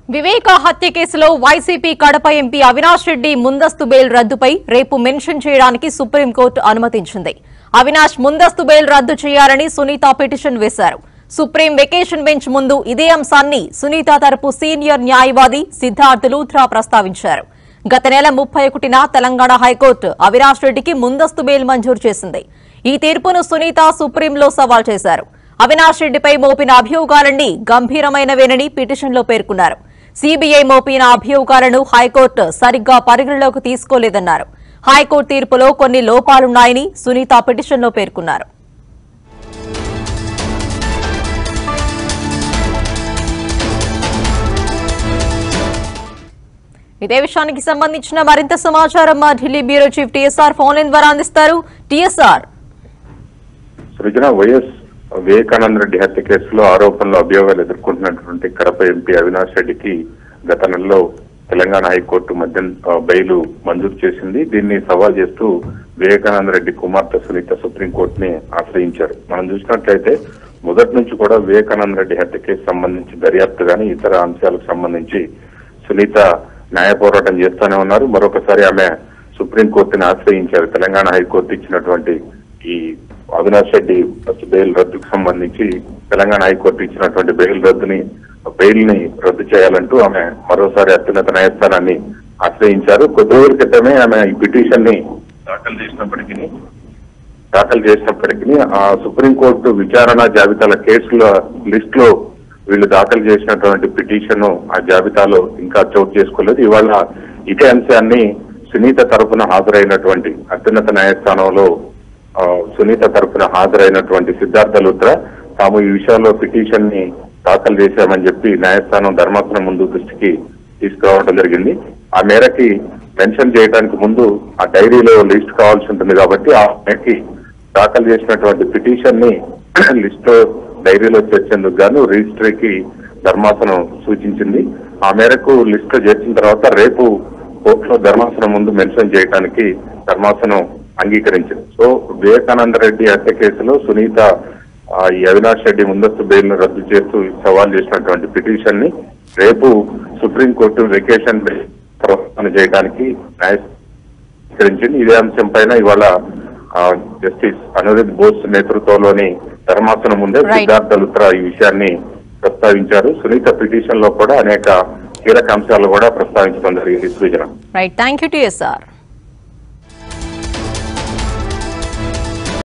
వివేక హత్య కేసులో YCP Kadapa MP Avinash Reddy ముందస్తు బెయిల్ రద్దుపై రేపు మెన్షన్ చేయడానికి సుప్రీంకోర్టు అనుమతించింది అవినాష్ ముందస్తు బెయిల్ రద్దు చేయాలని సునీత పిటిషన్ వేశారు సుప్రీం వెకేషన్ బెంచ్ ముందు ఇదే అంశాన్ని సునీత తరపు సీనియర్ న్యాయవాది సిద్ధార్థ్ లూథ్రా ప్రస్తావించారు గత నెల ముప్పై ఒకటిన తెలంగాణ హైకోర్టు అవినాష్ రెడ్డికి ముందస్తు బెయిల్ మంజూరు చేసింది ఈ తీర్పును సునీత సుప్రీంలో సవాల్ చేశారు అవినాష్ రెడ్డిపై మోపిన అభియోగాలన్నీ గంభీరమైనవేనని పిటిషన్లో పేర్కొన్నారు సీబీఐ మోపిన అభియోగాలను హైకోర్టు సరిగ్గా పరిగణలోకి తీసుకోలేదన్నారు హైకోర్టు తీర్పులో కొన్ని లోపాలున్నాయని సునీత పిటిషన్లో పేర్కొన్నారు ఇదే విషయానికి సంబంధించిన మరింత సమాచారం మా Delhi bureau chief TSR phone line ద్వారా అందిస్తారు టీఎస్ఆర్ సృజన వైఎస్ వివేకానంద రెడ్డి హత్య కేసులో ఆరోపణలు అభియోగాలు ఎదుర్కొంటున్నటువంటి కడప ఎంపీ అవినాష్ రెడ్డికి గత నెలలో తెలంగాణ హైకోర్టు మధ్య బెయిల్ మంజూరు చేసింది దీన్ని సవాల్ చేస్తూ వివేకానంద రెడ్డి కుమార్తె సునీత సుప్రీంకోర్టుని ఆశ్రయించారు మనం చూసినట్లయితే మొదటి నుంచి కూడా వివేకానంద రెడ్డి హత్య కేసు సంబంధించి దర్యాప్తు గాని ఇతర అంశాలకు సంబంధించి సునీత న్యాయ పోరాటం చేస్తూనే ఉన్నారు మరొకసారి ఆమె సుప్రీంకోర్టుని ఆశ్రయించారు తెలంగాణ హైకోర్టు ఇచ్చినటువంటి ఈ అవినాష్ రెడ్డి బెయిల్ రద్దుకు సంబంధించి తెలంగాణ హైకోర్టు ఇచ్చినటువంటి బెయిల్ రద్దుని బెయిల్ ని రద్దు చేయాలంటూ ఆమె మరోసారి అత్యున్నత న్యాయస్థానాన్ని ఆశ్రయించారు కొద్ది రోజుల క్రితమే ఆమె ఈ పిటిషన్ ని దాఖలు చేసినప్పటికీ దాఖలు చేసినప్పటికీ ఆ సుప్రీంకోర్టు విచారణ జాబితాల కేసుల లిస్ట్ లో వీళ్ళు దాఖలు చేసినటువంటి పిటిషన్ ఆ జాబితాలో ఇంకా చోటు చేసుకోలేదు ఇవాళ ఇదే అంశాన్ని సునీత తరపున హాజరైనటువంటి అత్యున్నత న్యాయస్థానంలో ఆ, సునీత తరపున హాజరైనటువంటి సిద్ధార్థ లుత్రా తాము ఈ విషయంలో పిటిషన్ ని దాఖలు చేశామని చెప్పి న్యాయస్థానం ధర్మాసనం ముందు దృష్టికి తీసుకురావడం జరిగింది ఆ మేరకి మెన్షన్ చేయడానికి ముందు ఆ డైరీలో లిస్ట్ కావాల్సి ఉంటుంది కాబట్టి ఆ మేరకి దాఖలు చేసినటువంటి పిటిషన్ ని లిస్ట్ లో డైరీలో చేర్చేందుకు గాను రిజిస్ట్రీకి ధర్మాసనం సూచించింది ఆ మేరకు లిస్ట్ లో చేర్చిన తర్వాత రేపు కోర్టులో ధర్మాసనం ముందు మెన్షన్ చేయడానికి ధర్మాసనం అంగీకరించింది సో వివేకానంద రెడ్డి హత్య కేసులో సునీత ఆ, ఈ అవినాష్ రెడ్డి ముందస్తు బెయిల్ ను రద్దు చేస్తూ సవాల్ చేసినటువంటి పిటిషన్ ని రేపు సుప్రీంకోర్టు వెకేషన్ బెయిల్ ప్రవర్తన చేయడానికి న్యాయస్థానం ఇదే అంశం పైన ఇవాళ ఆ, జస్టిస్ అనురుద్ బోస్ నేతృత్వంలోని ధర్మాసనం ముందే Right. సిద్ధార్థ లుత్రా ఈ విషయాన్ని ప్రస్తావించారు సునీత పిటిషన్ లో కూడా అనేక కీలక అంశాలు కూడా ప్రస్తావించడం జరిగింది Srujana right thank you TSR